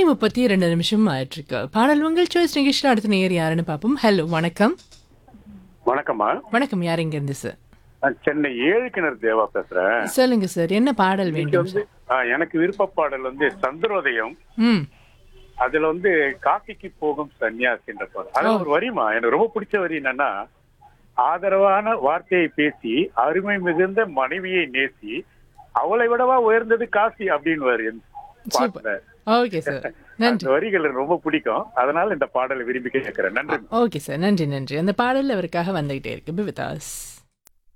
மணி முப்பத்தி ரெண்டு நிமிஷம் ஆயிட்டு இருக்கு பாடல் உங்கள் சாய்ஸ் நிகழ்ச்சியில் அடுத்த நேர் யாருன்னு பார்ப்போம் ஹலோ வணக்கம் வணக்கம்மா வணக்கம் யார் இங்க இருந்து சார் நான் சென்னை ஏழு கிணறு தேவா பேசுறேன் சொல்லுங்க சார் என்ன பாடல் இது வேண்டும் வந்து ஆ, எனக்கு விருப்ப பாடல் வந்து சந்திரோதயம் ம் அதுல வந்து காசிக்கு போகும் சன்னியாசின்ற பாடல் அது ஒரு வரிமா எனக்கு ரொம்ப பிடிச்ச வரி என்னன்னா ஆதரவான வார்த்தையை பேசி அருமை மிகுந்த மனைவியை நேசி அவளை விடவா உயர்ந்தது காசி அப்படின்னு வரி பாட்டுல ஓகே சார் நன்றி அந்த வரிகள் எனக்கு ரொம்ப பிடிக்கும் அதனால இந்த பாடலை விரும்பி கேட்கிறேன் நன்றி ஓகே சார் நன்றி நன்றி அந்த பாடல் அவருக்காக வந்துகிட்டே இருக்கு வித் us